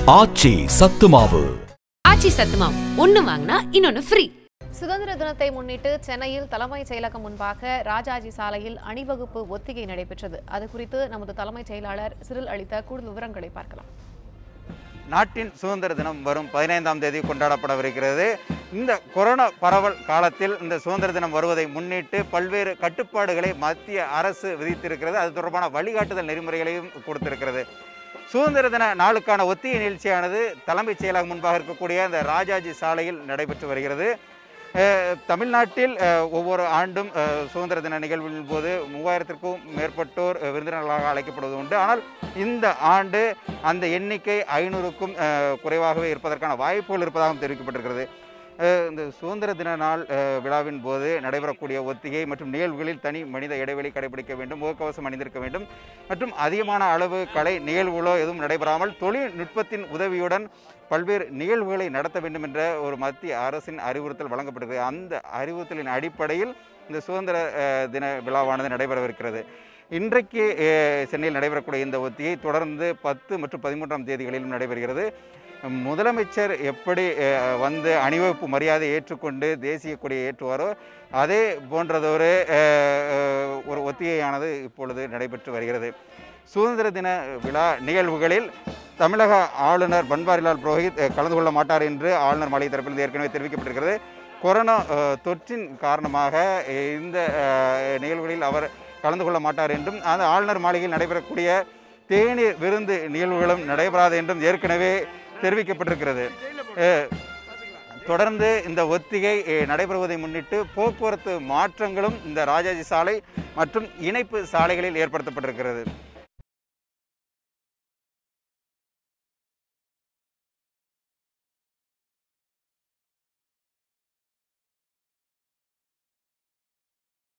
ஆச்சி சத்துமாவு ஆச்சி சத்துமாவு ஒன்னு வாங்கினா இன்னொன்னு ஃப்ரீ சுதந்திர தினத்தை முன்னிட்டு சென்னையில் தலைமைச் செயலகம் முன்பாக ராஜாஜி சாலையில் அணிவகுப்பு ஒத்திகை நடைபெற்றது அது குறித்து நமது தலைமைச் செயலாளர் சிறில் அளித்த கூடுதல் விவரங்களை பார்க்கலாம் நாட்டின் சுதந்திர தினம் வரும் பதினைந்தாம் தேதி கொண்டாடப்படவிருக்கிறது இந்த கொரோனா பரவல் காலத்தில் இந்த சுதந்திர தினம் வருவதை முன்னிட்டு பல்வேறு கட்டுப்பாடுகளை மத்திய அரசு விதித்திருக்கிறது அது தொடர்பான வழிகாட்டுதல் நெறிமுறைகளையும் கொடுத்திருக்கிறது சுதந்திர தின நாளுக்கான ஒத்திகை நிகழ்ச்சியானது தலைமைச் செயலகம் முன்பாக இருக்கக்கூடிய இந்த ராஜாஜி சாலையில் நடைபெற்று வருகிறது அஹ், தமிழ்நாட்டில் அஹ், ஒவ்வொரு ஆண்டும் அஹ், சுதந்திர தின நிகழ்வின் போது மூவாயிரத்திற்கும் மேற்பட்டோர் அஹ், விருந்தினர்களாக அழைக்கப்படுவது உண்டு ஆனால் இந்த ஆண்டு அந்த எண்ணிக்கை ஐநூறுக்கும் அஹ், குறைவாகவே இருப்பதற்கான வாய்ப்புகள் இருப்பதாகவும் தெரிவிக்கப்பட்டிருக்கிறது அஹ், இந்த சுதந்திர தின நாள் அஹ், விழாவின் போது நடைபெறக்கூடிய ஒத்திகை மற்றும் நிகழ்வுகளில் தனி மனித இடைவெளி கடைபிடிக்க வேண்டும் முகக்கவசம் அணிந்திருக்க வேண்டும் மற்றும் அதிகமான அளவு கலை நிகழ்வுகளோ எதுவும் நடைபெறாமல் தொழில்நுட்பத்தின் உதவியுடன் பல்வேறு நிகழ்வுகளை நடத்த வேண்டும் என்ற ஒரு மத்திய அரசின் அறிவுறுத்தல் வழங்கப்படுகிறது அந்த அறிவுறுத்தலின் அடிப்படையில் இந்த சுதந்திர அஹ், தின விழாவானது நடைபெறவிருக்கிறது இன்றைக்கு அஹ், சென்னையில் நடைபெறக்கூடிய இந்த ஒத்திகை தொடர்ந்து பத்து மற்றும் பதிமூன்றாம் தேதிகளிலும் நடைபெறுகிறது முதலமைச்சர் எப்படி அஹ், வந்து அணிவகுப்பு மரியாதை ஏற்றுக்கொண்டு தேசிய கொடியை ஏற்றுவாரோ அதே போன்றதொரு அஹ், அஹ், ஒரு ஒத்திகையானது இப்பொழுது நடைபெற்று வருகிறது சுதந்திர தின விழா நிகழ்வுகளில் தமிழக ஆளுநர் பன்வாரிலால் புரோஹித் அஹ், கலந்து கொள்ள மாட்டார் என்று ஆளுநர் மாளிகை தரப்பில் ஏற்கனவே தெரிவிக்கப்பட்டிருக்கிறது கொரோனா அஹ், தொற்றின் காரணமாக அஹ், இந்த அஹ், நிகழ்வுகளில் அவர் கலந்து கொள்ள மாட்டார் என்றும் அந்த ஆளுநர் மாளிகையில் நடைபெறக்கூடிய தேநீர் விருந்து நிகழ்வுகளும் நடைபெறாது என்றும் ஏற்கனவே தெரிவிக்கப்பட்டிருக்கிறது அஹ், தொடர்ந்து இந்த ஒத்திகை அஹ், நடைபெறுவதை முன்னிட்டு போக்குவரத்து மாற்றங்களும் இந்த ராஜாஜி சாலை மற்றும் இணைப்பு சாலைகளில் ஏற்படுத்தப்பட்டிருக்கிறது